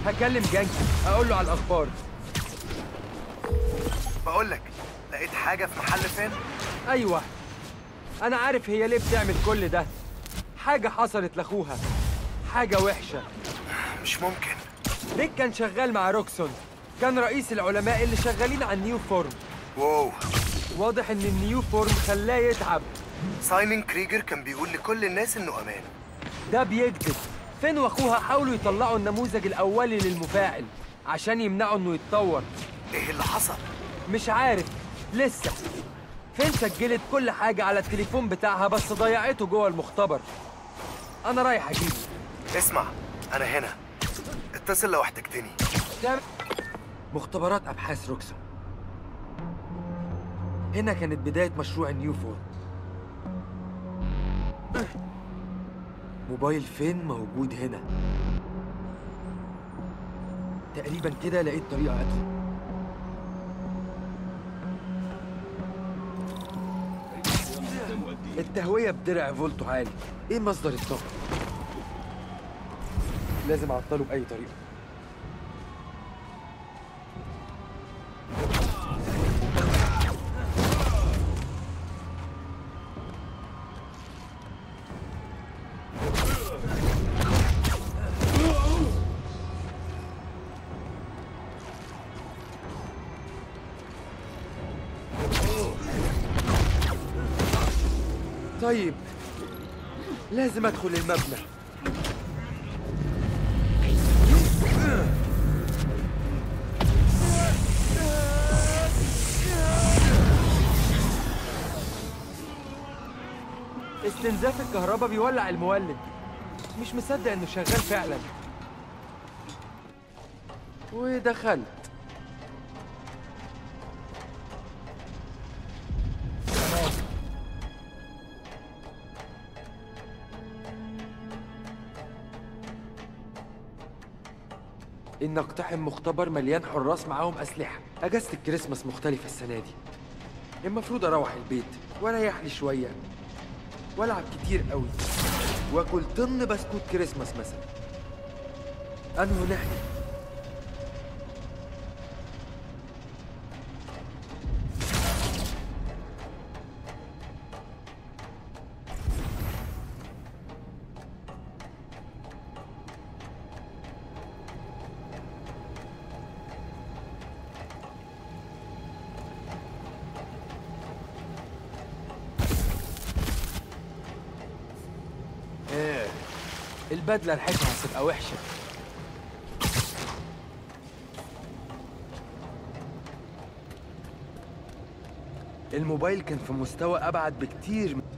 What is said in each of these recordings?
هكلم جانكي اقول له على الاخبار بقول لك لقيت حاجه في محل فين ايوه انا عارف هي ليه بتعمل كل ده حاجه حصلت لاخوها حاجه وحشه مش ممكن ريك كان شغال مع روكسون كان رئيس العلماء اللي شغالين على النيو فورم واو واضح ان النيو فورم خلاه يتعب سايمون كريجر كان بيقول لكل الناس انه امان ده بيكذب فين واخوها حاولوا يطلعوا النموذج الاولي للمفاعل عشان يمنعوا انه يتطور ايه اللي حصل مش عارف لسه فين سجلت كل حاجة على التليفون بتاعها بس ضيعته جوه المختبر أنا رايح أجيبه اسمع انا هنا اتصل لو احتجتني تمام مختبرات أبحاث روكسون هنا كانت بداية مشروع النيو فورم موبايل فين موجود هنا تقريبا كده لقيت طريقة أدخل التهوية بدرع فولتو عالي ايه مصدر الطاقة؟ لازم اعطله بأي طريقة طيب لازم ادخل المبنى استنزاف الكهرباء بيولع المولد مش مصدق انه شغال فعلا ودخلت إن أقتحم مختبر مليان حراس معاهم أسلحة أجازة الكريسماس مختلفة السنة دي المفروض أروح البيت وأريح لي شوية وألعب كتير قوي وآكل طن بسكوت كريسماس مثلا أنهو ناحية إيه البدلة ريحتها هتبقى وحشة الموبايل كان في مستوى أبعد بكتير من-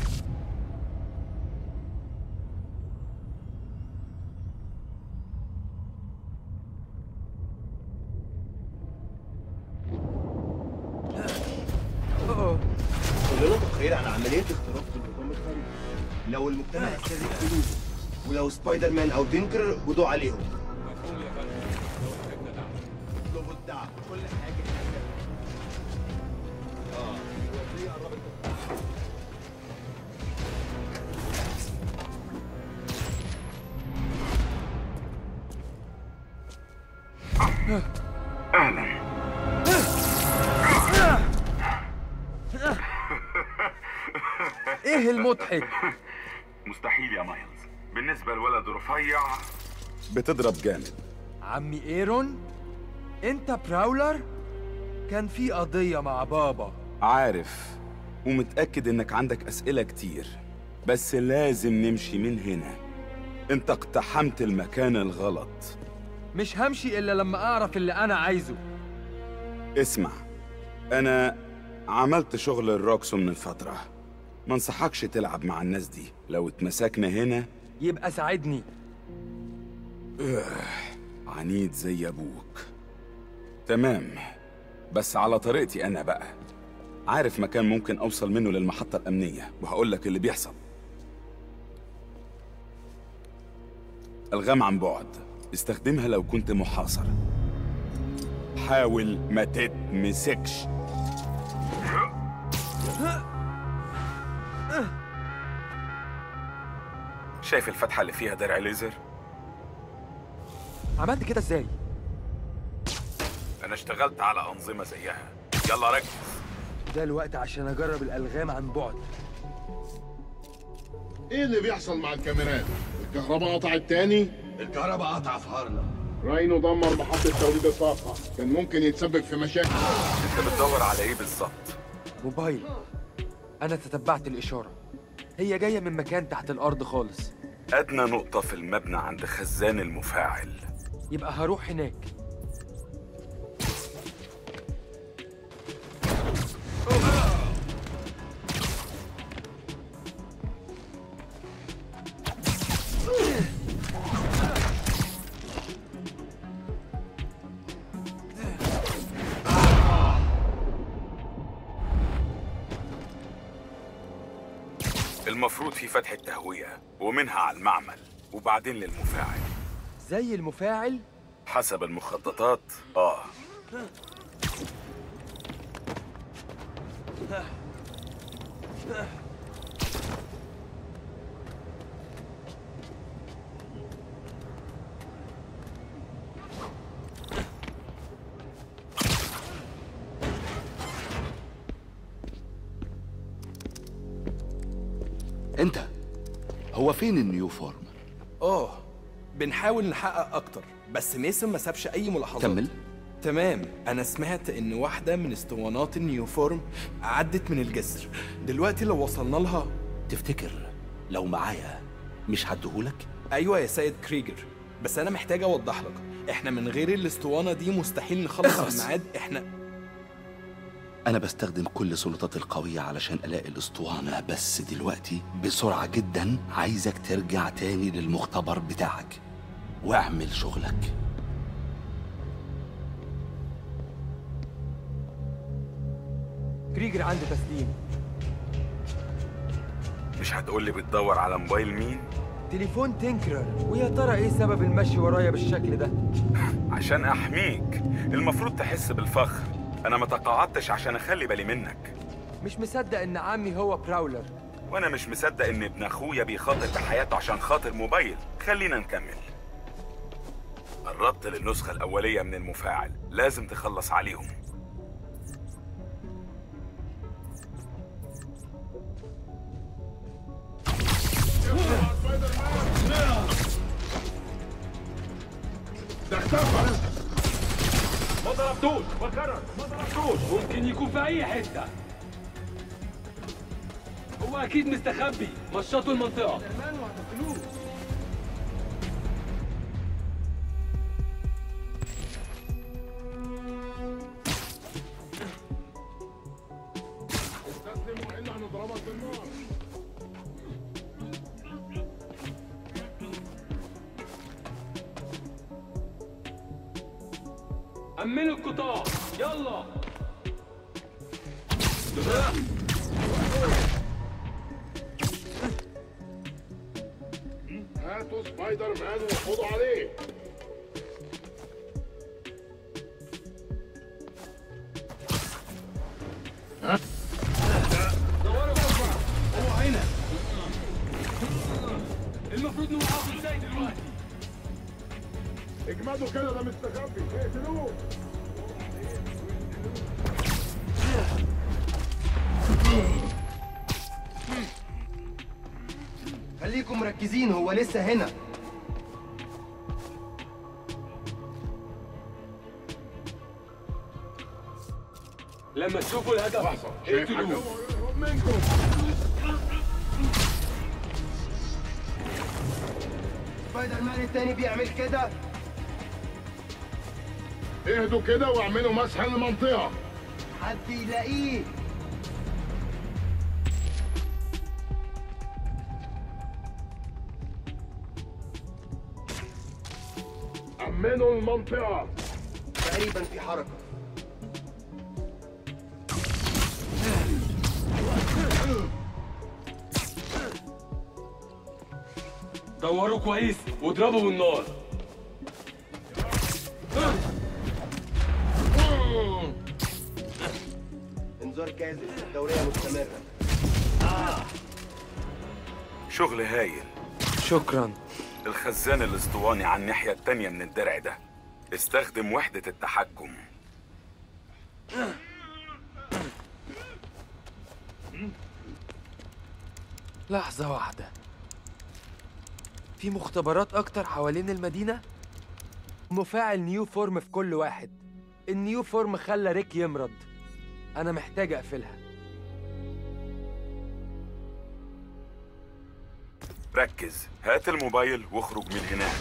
أوه. كلنا متخيل عن عمليه اختراق في النظام الخارجي لو المجتمع استهدف قلوبه ولو سبايدر مان او تينكر قضوا عليهم مفهوم يا فندم لو احتاجنا دعم اطلبوا الدعم كل حاجه اه الوصيه قربت إيه المضحك؟ مستحيل يا مايلز بالنسبة لولد رفيع بتضرب جامد عمي ايرون انت براولر كان في قضية مع بابا عارف ومتأكد إنك عندك أسئلة كتير بس لازم نمشي من هنا أنت اقتحمت المكان الغلط مش همشي الا لما اعرف اللي انا عايزه اسمع أنا عملت شغل الروكسون من فترة ما انصحكش تلعب مع الناس دي لو اتمسكنا هنا يبقى ساعدني عنيد زي أبوك تمام بس على طريقتي أنا بقى عارف مكان ممكن أوصل منه للمحطة الأمنية وهقول لك اللي بيحصل ألغام عن بعد استخدمها لو كنت محاصر حاول ما تتمسكش شايف الفتحة اللي فيها درع ليزر؟ عملت كده ازاي انا اشتغلت على انظمه زيها يلا ركز ده الوقت عشان اجرب الالغام عن بعد ايه اللي بيحصل مع الكاميرات؟ الكهرباء قطعت تاني؟ الكهرباء قطع في هارلم راينو دمر محطة توليد الطاقة، كان ممكن يتسبب في مشاكل. انت بتدور على ايه بالظبط موبايل انا تتبعت الاشاره هي جايه من مكان تحت الارض خالص ادنى نقطه في المبنى عند خزان المفاعل يبقى هروح هناك المفروض في فتحة تهوية ومنها على المعمل وبعدين للمفاعل زي المفاعل حسب المخططات اه انت هو فين النيو فورم اه بنحاول نحقق اكتر بس ميسون ما سابش اي ملاحظات كمل. تمام انا سمعت ان واحده من اسطوانات النيوفورم عدت من الجسر دلوقتي لو وصلنا لها تفتكر لو معايا مش هديهولك ايوه يا سيد كريجر بس انا محتاج اوضح لك احنا من غير الاسطوانه دي مستحيل نخلص اخلص. الميعاد احنا انا بستخدم كل سلطاتي القوية علشان الاقي الاسطوانة بس دلوقتي بسرعة جدا عايزك ترجع تاني للمختبر بتاعك واعمل شغلك كريجر عنده تسليم مش هتقولي بتدور على موبايل مين تليفون تنكرر ويا ترى ايه سبب المشي ورايا بالشكل ده عشان احميك المفروض تحس بالفخر انا ما تقاعدتش عشان اخلي بالي منك مش مصدق ان عمي هو براولر وانا مش مصدق ان ابن اخويا بيخاطر بحياته عشان خاطر موبايل خلينا نكمل قربت للنسخة الأولية من المفاعل لازم تخلص عليهم ده اختفى ما ضربتوش بكرر ما ضربتوش ممكن يكون في اي حته هو اكيد مستخبي مشطوا المنطقه استسلم والا هنضربك بالنار. امنوا القطاع يلا هاتوا سبايدر مان وخدوا عليه. دوروا بره هو هنا المفروض نوقفه ازاي دلوقتي اجمدوا كده ده مستخبي اقتلوه. خليكم مركزين هو لسه هنا لما تشوفوا الهدف شايف حاجة؟ اقتلوه هو منكم. سبايدر مان التاني بيعمل كده اهدوا كده واعملوا مسح للمنطقة. حد يلاقيه أمنوا المنطقة. تقريبا في حركة دوروا كويس واضربوا بالنار انذار كاذب الدورية مستمرة شغل هايل شكرا الخزان الاسطواني على الناحية التانية من الدرع ده استخدم وحدة التحكم لحظة واحدة في مختبرات أكتر حوالين المدينة؟ مفاعل نيو فورم في كل واحد النيو فورم خلى ريك يمرض أنا محتاج أقفلها ركز هات الموبايل واخرج من هناك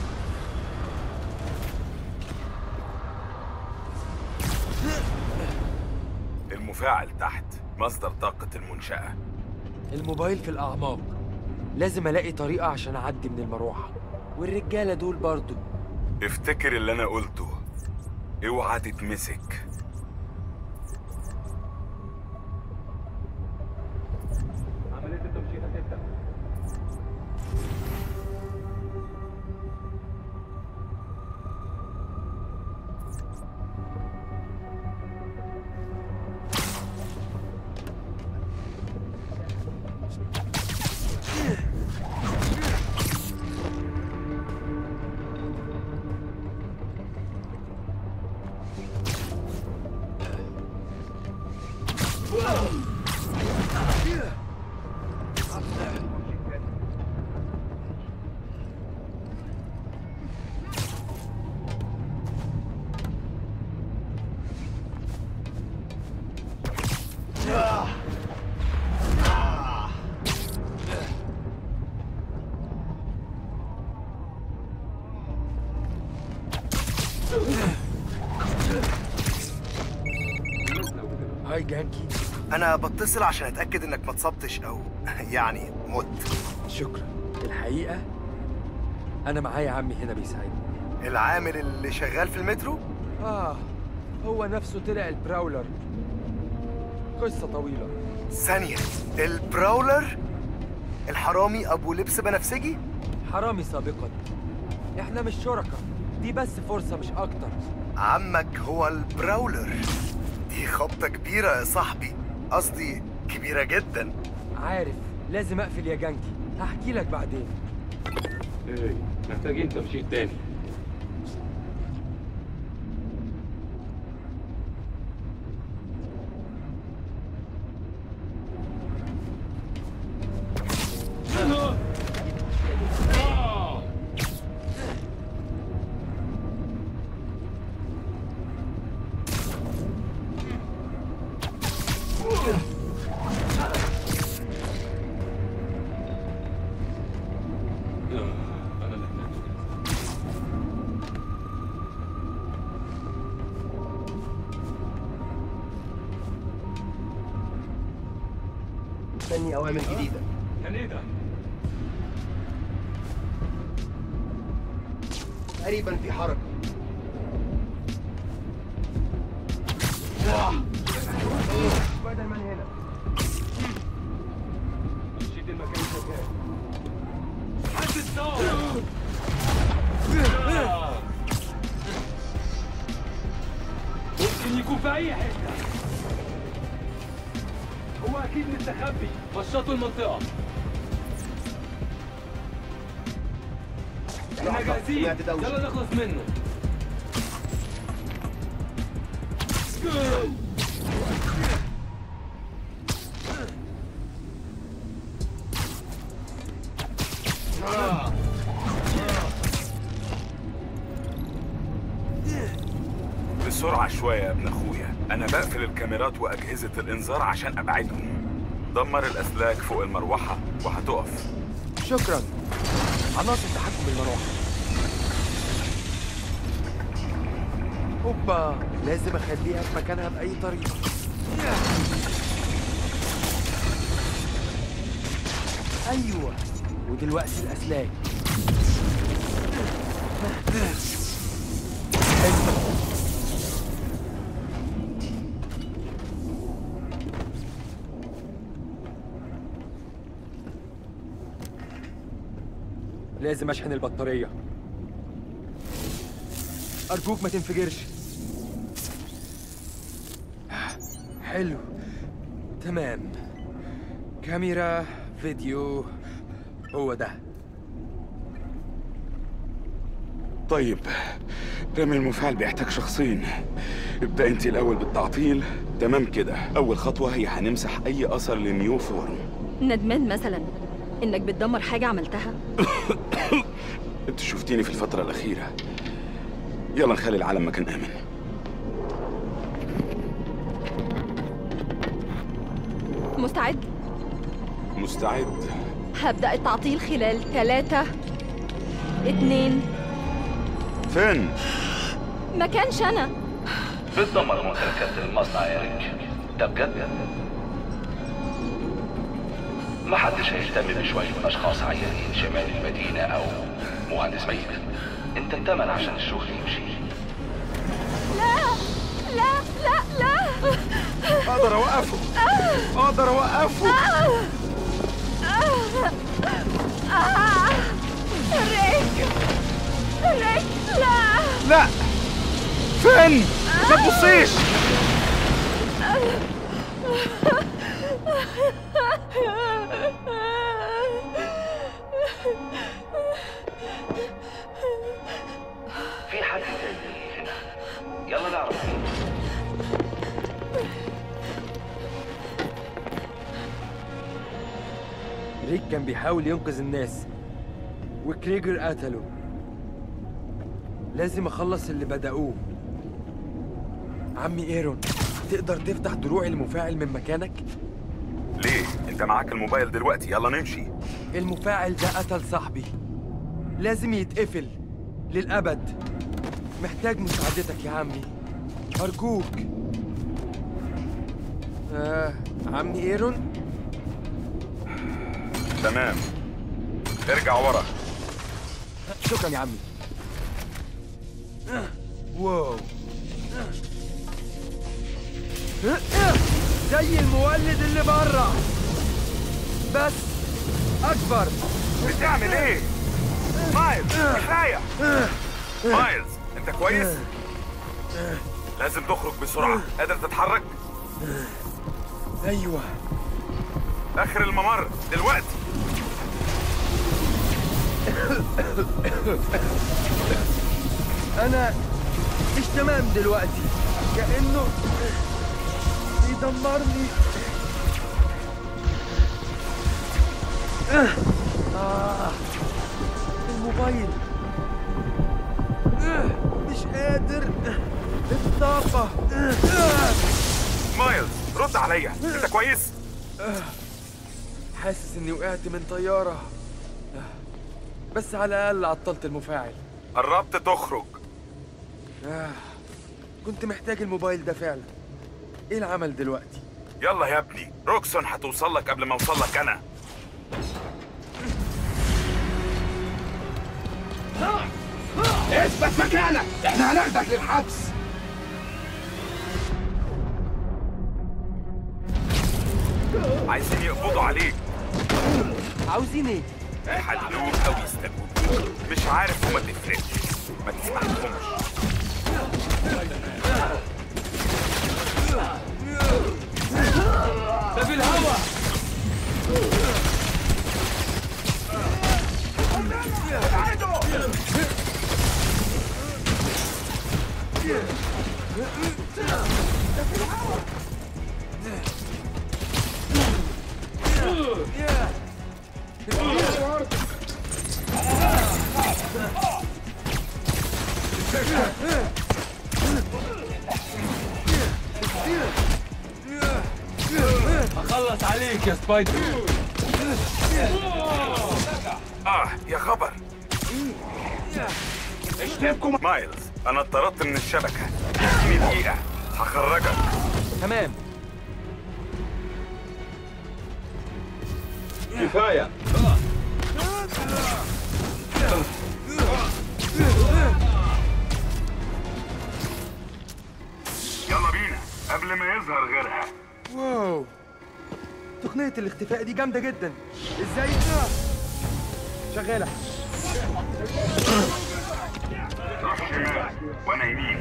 المفاعل تحت مصدر طاقة المنشأة الموبايل في الأعماق لازم ألاقي طريقة عشان أعدي من المروحة والرجالة دول برضو افتكر اللي أنا قلته اوعى تتمسك عملية التمشيط هتبدأ هاي جانكي انا بتصل عشان اتاكد انك ما اتصبتش او يعني مت شكرا الحقيقة أنا معايا عمي هنا بيساعدني العامل اللي شغال في المترو آه هو نفسه طلع البراولر قصة طويلة ثانيه البراولر الحرامي ابو لبس بنفسجي حرامي سابقا احنا مش شركاء دي بس فرصة مش أكتر عمك هو البراولر دي خبطه كبيره يا صاحبي قصدي كبيره جدا عارف لازم أقفل يا جانكي هحكي لك بعدين ايه محتاجين تمشيط تاني انا اللي هناك. مستني اوامر جديده كان ايه ده؟ تقريبا في حركه سبايدر مان هنا تمشيط المكان شغال حدد نار ممكن يكون في اي حته هو اكيد مستخبي مشطوا المنطقه احنا لحظة، جاهزين سمعت دوشة. يلا نخلص منه بسرعة شوية يا ابن أخويا أنا بقفل الكاميرات وأجهزة الإنذار عشان أبعدهم دمر الأسلاك فوق المروحة وهتقف شكرا عناصر تحكم المروحة هوبا لازم اخليها في مكانها بأي طريقة أيوة ودلوقتي الأسلاك حلو. لازم اشحن البطارية أرجوك ما تنفجرش حلو تمام كاميرا فيديو هو ده طيب رمي المفاعل بيحتاج شخصين ابدأ انت الأول بالتعطيل تمام كده أول خطوة هي هنمسح أي أثر للنيو فورم ندمان مثلا انك بتدمر حاجة عملتها انت شفتيني في الفترة الأخيرة يلا نخلي العالم مكان آمن مستعد مستعد هبدأ التعطيل خلال ثلاثة اتنين فين؟ ما كانش أنا بتدمر ممتلكات المصنع يا ريك ده بجد ما حدش هيهتم بشوية أشخاص عيانين شمال المدينة أو مهندس ميت أنت التمن عشان الشغل يمشي لا لا لا لا أقدر أوقفه أقدر أوقفه ريك ريك لا لا فين؟ ما تبصيش في حد تاني هنا يلا نعرف مين ريك كان بيحاول ينقذ الناس وكريجر قتله لازم اخلص اللي بدأوه عمي ايرون تقدر تفتح دروع المفاعل من مكانك؟ ليه؟ أنت معاك الموبايل دلوقتي يلا نمشي المفاعل ده قتل صاحبي لازم يتقفل للأبد محتاج مساعدتك يا عمي أرجوك آه عمي ايرون تمام ارجع ورا شكرا يا عمي واو زي المولد اللي بره بس اكبر بتعمل ايه؟ مايلز كفاية مايلز انت كويس؟ لازم تخرج بسرعة قادر تتحرك؟ ايوه آخر الممر دلوقتي انا مش تمام دلوقتي كانه بيدمرني آه. الموبايل آه. مش قادر الطاقة آه. مايلز رد عليا انت كويس؟ حاسس اني وقعت من طيارة بس على الأقل عطلت المفاعل قربت تخرج آه. كنت محتاج الموبايل ده فعلا ايه العمل دلوقتي يلا يا ابني روكسون هتوصل لك قبل ما اوصل لك انا اثبت مكانك احنا هناخدك للحبس عايزين يقبضوا عليك عاوزين ايه يحلوك او يستجوبوك مش عارف وما تفرقش ما تسمعهمش ده في الهوا اخلص عليك يا سبايدر اه يا خبر مايلز انا اتطردت من الشبكه اديني دقيقه هخرجك تمام كفايه يلا بينا قبل ما يظهر غيرها واو تقنية الاختفاء دي جامدة جدا ازاي آه. شغالة روح شمال وانا يمين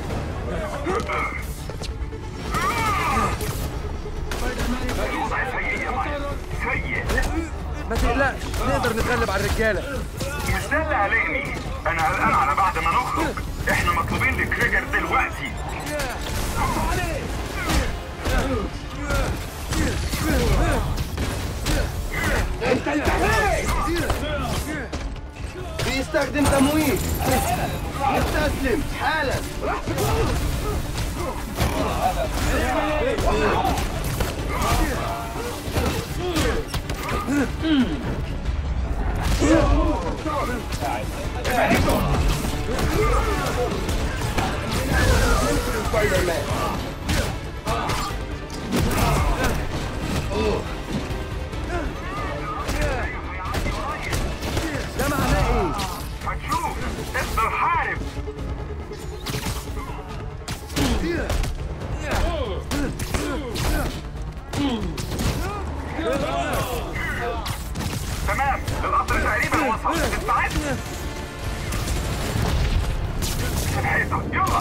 الوضع سيء يا مايلز سيء ما تقلقش نقدر نتغلب على الرجالة مش ده اللي قلقني انا قلقان على بعد ما نخرج احنا مطلوبين لكريجر دلوقتي انت انتهيت بيستخدم تمويل استسلم حالا سبايدر مان ده معناه ايه؟ هتشوف افضل حارب تمام القطر تقريبا وصل استعد الحيطة يلا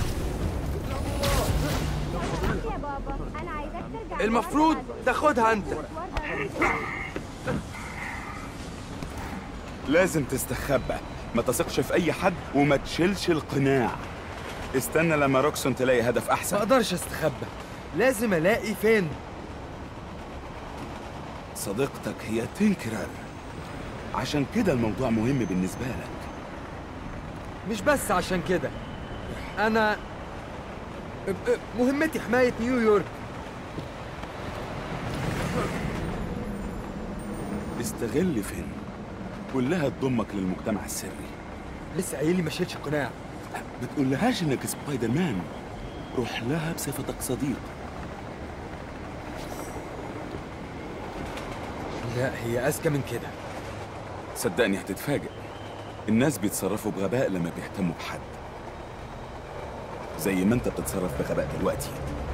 يا بابا انا عايزك ترجع المفروض تاخدها انت لازم تستخبى ما تثقش في اي حد وما تشيلش القناع استنى لما روكسون تلاقي هدف ما احسن اقدرش استخبى لازم الاقي فين صديقتك هي تنكرر عشان كده الموضوع مهم بالنسبة لك مش بس عشان كده انا ب- ب- مهمتي حماية نيويورك استغل فين كلها تضمك للمجتمع السري لسه قايل لي ما شيلش قناع بتقولهاش انك سبايدر مان روح لها بصفتك صديق لا هي اذكى من كده صدقني هتتفاجئ الناس بيتصرفوا بغباء لما بيهتموا بحد زي ما انت بتتصرف بغباء دلوقتي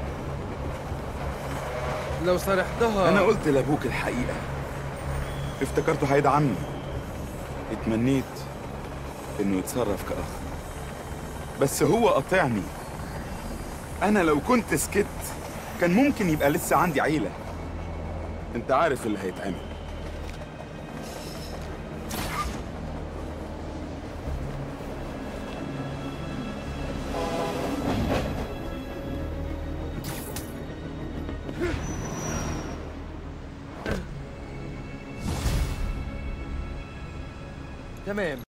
لو صرحتها انا قلت لابوك الحقيقه افتكرته هيدعمني اتمنيت انه يتصرف كاخ بس هو قاطعني انا لو كنت سكت كان ممكن يبقى لسه عندي عيله انت عارف اللي هيتعمل تمام